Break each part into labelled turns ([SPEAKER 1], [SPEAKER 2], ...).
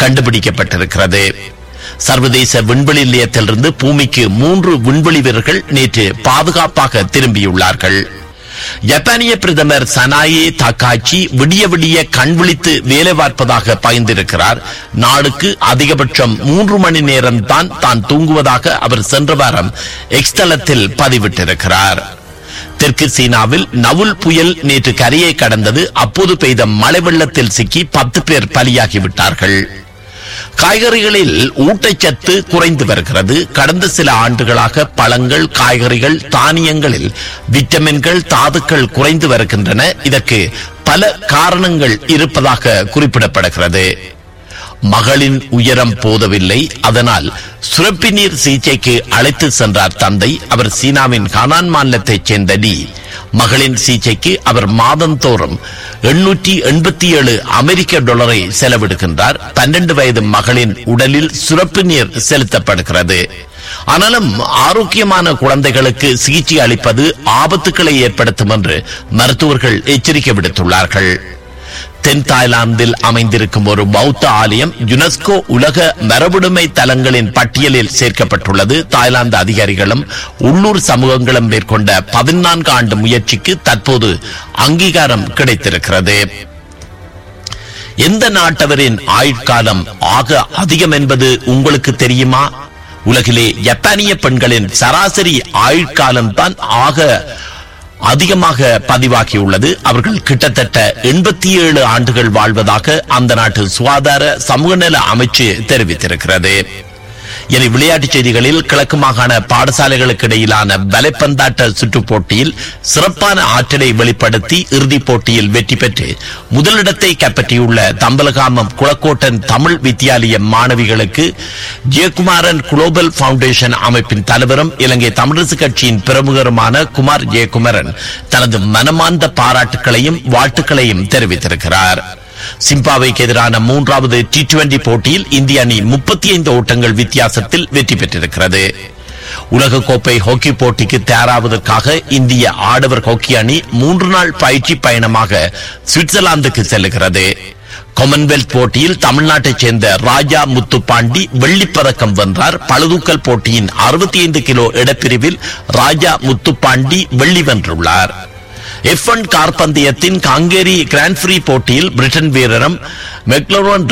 [SPEAKER 1] கண்டுபிடிக்கப்பட்டிருக்கிறது சர்வதேச விண்வெளி நிலையத்திலிருந்து பூமிக்கு மூன்று விண்வெளி வீரர்கள் நேற்று பாதுகாப்பாக திரும்பியுள்ளார்கள் ஜப்பானிய பிரதமர் சனாயே தாக்காச்சி விடிய விடிய கண் விழித்து வேலை பார்ப்பதாக பகிர்ந்திருக்கிறார் நாளுக்கு அதிகபட்சம் மூன்று மணி நேரம் தான் தான் தூங்குவதாக அவர் சென்ற வாரம் எக்ஸ் தளத்தில் பதிவிட்டிருக்கிறார் தெற்கு சீனாவில் நவுல் புயல் நேற்று கரையை கடந்தது அப்போது பெய்த மழை வெள்ளத்தில் சிக்கி பத்து பேர் பலியாகிவிட்டார்கள் காய்கறிகளில் ஊட்டச்சத்து குறைந்து வருகிறது கடந்த சில ஆண்டுகளாக பழங்கள் காய்கறிகள் தானியங்களில் விட்டமின்கள் தாதுக்கள் குறைந்து வருகின்றன இதற்கு பல காரணங்கள் இருப்பதாக குறிப்பிடப்படுகிறது மகளின் உயரம் போதவில்லை அதனால் சுரப்பி நீர் சிகிச்சைக்கு அழைத்து சென்றார் தந்தை அவர் சீனாவின் ஹனான் மாநிலத்தைச் சேர்ந்த டி மகளின் சிகிச்சைக்கு அவர் மாதந்தோறும் எண்ணூற்றி எண்பத்தி ஏழு அமெரிக்க டாலரை செலவிடுகின்றார் பன்னெண்டு வயது மகளின் உடலில் சுரப்பு நீர் செலுத்தப்படுகிறது ஆனாலும் ஆரோக்கியமான குழந்தைகளுக்கு சிகிச்சை அளிப்பது ஆபத்துக்களை ஏற்படுத்தும் என்று மருத்துவர்கள் எச்சரிக்கை விடுத்துள்ளார்கள் தென் தாய்லாந்தில் அமைந்திருக்கும் ஒரு பௌத்த ஆலயம் யுனெஸ்கோ உலக மரபுடைமை தலங்களின் பட்டியலில் சேர்க்கப்பட்டுள்ளது தாய்லாந்து அதிகாரிகளும் உள்ளூர் சமூகங்களும் மேற்கொண்ட பதினான்கு ஆண்டு முயற்சிக்கு தற்போது அங்கீகாரம் கிடைத்திருக்கிறது எந்த நாட்டவரின் ஆயுட்காலம் ஆக அதிகம் என்பது உங்களுக்கு தெரியுமா உலகிலே ஜப்பானிய பெண்களின் சராசரி ஆயுட்காலம் தான் ஆக அதிகமாக பதிவாகியுள்ளது அவர்கள் கிட்டத்தட்ட எண்பத்தி ஏழு ஆண்டுகள் வாழ்வதாக அந்த நாட்டு சுகாதார சமூக நல அமைச்சு தெரிவித்திருக்கிறது இனி விளையாட்டுச் செய்திகளில் கிழக்கு மாகாண பாடசாலைகளுக்கு இடையிலான வலைப்பந்தாட்ட சுற்றுப் போட்டியில் சிறப்பான ஆற்றலை வெளிப்படுத்தி இறுதிப் போட்டியில் வெற்றி பெற்று முதலிடத்தை கைப்பற்றியுள்ள தம்பலகாமம் குளக்கோட்டன் தமிழ் வித்தியாலய மாணவிகளுக்கு ஜெயக்குமாரன் குளோபல் பவுண்டேஷன் அமைப்பின் தலைவரும் இலங்கை தமிழரசு கட்சியின் பிரமுகருமான குமார் ஜெயக்குமரன் தனது மனமார்ந்த பாராட்டுகளையும் வாழ்த்துக்களையும் தெரிவித்திருக்கிறார் சிம்பாவைக்கு எதிரான மூன்றாவது டி டுவெண்டி போட்டியில் இந்திய அணி முப்பத்தி ஐந்து ஓட்டங்கள் வித்தியாசத்தில் வெற்றி பெற்றிருக்கிறது உலகக்கோப்பை ஹாக்கி போட்டிக்கு தயாராவதற்காக இந்திய ஆடவர் ஹாக்கி அணி மூன்று நாள் பயிற்சி பயணமாக சுவிட்சர்லாந்துக்கு செல்லுகிறது காமன்வெல்த் போட்டியில் தமிழ்நாட்டைச் சேர்ந்த ராஜா முத்துப்பாண்டி வெள்ளிப் பதக்கம் வென்றார் பளுதூக்கல் போட்டியின் அறுபத்தி ஐந்து கிலோ இடப்பிரிவில் ராஜா முத்துப்பாண்டி வெள்ளி வென்றுள்ளார் எஃப் ஒன் கார் பந்தயத்தின் காங்கேரி கிராண்ட் ஃப்ரீ போட்டியில் பிரிட்டன் வீரரும் மெக்லரோன்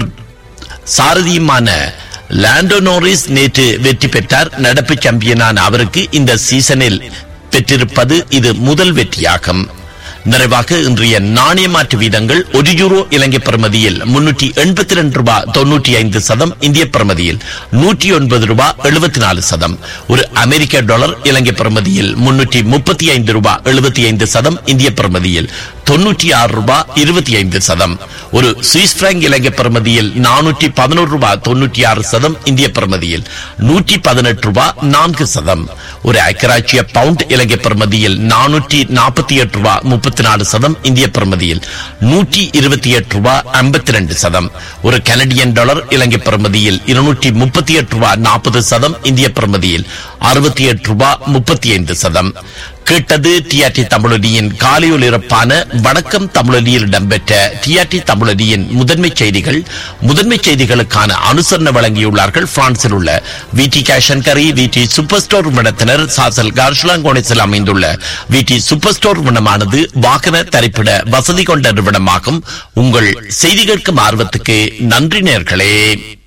[SPEAKER 1] சாரதியுமான லாண்டோ நோரிஸ் நேற்று வெற்றி பெற்றார் நடப்பு சாம்பியனான அவருக்கு இந்த சீசனில் பெற்றிருப்பது இது முதல் வெற்றியாகும் நிறைவாக இன்றைய நாணய மாற்று வீதங்கள் ஒரு யூரோ இலங்கை பிரமதியில் முன்னூற்றி எண்பத்தி ரெண்டு ரூபாய் தொன்னூற்றி ஐந்து சதம் இந்திய பிரமதியில் நூற்றி ஒன்பது ரூபாய் எழுபத்தி நாலு சதம் ஒரு அமெரிக்க டாலர் இலங்கை பிரமதியில் முன்னூற்றி முப்பத்தி ஐந்து ரூபாய் எழுபத்தி ஐந்து சதம் இந்திய பிரமதியில் தொன்னூற்றி ஆறு ரூபாய் இருபத்தி ஐந்து சதம் ஒரு சுவிஸ் பிராங்க் இலங்கை பிரமதியில் நானூற்றி பதினோரு ரூபாய் தொன்னூற்றி ஆறு சதம் இந்திய பிரமதியில் நூற்றி பதினெட்டு ரூபாய் நான்கு சதம் ஒரு ஐக்கராட்சிய பவுண்ட் இலங்கை பிரமதியில் நானூற்றி நாற்பத்தி எட்டு ரூபாய் முப்பத்தி நாலு சதம் இந்திய பிரமதியில் நூற்றி இருபத்தி எட்டு ரூபாய் ஐம்பத்தி ரெண்டு சதம் ஒரு கனடியன் டாலர் இலங்கை பிரமதியில் இருநூற்றி முப்பத்தி எட்டு ரூபாய் நாற்பது சதம் இந்திய பிரமதியில் அறுபத்தி எட்டு ரூபாய் முப்பத்தி ஐந்து சதம் கேட்டது டிஆர்டி தமிழொலியின் காலையொலிரப்பான வணக்கம் தமிழொலியில் இடம்பெற்ற டிஆர்டி தமிழொலியின் முதன்மை செய்திகள் முதன்மை செய்திகளுக்கான அனுசரணை வழங்கியுள்ளார்கள் பிரான்சில் உள்ள வி டி கேஷன்கரி வி டி சூப்பர் ஸ்டோர் நிறுவனத்தினர் சாசல் கார்ஷ்லாங்கோனிஸில் அமைந்துள்ள வி டி சூப்பர் ஸ்டோர் நிறுவனமானது வாகன தரிப்பிட வசதி கொண்ட நிறுவனமாகும் உங்கள் செய்தி கேட்கும் ஆர்வத்துக்கு நன்றி நேர்களே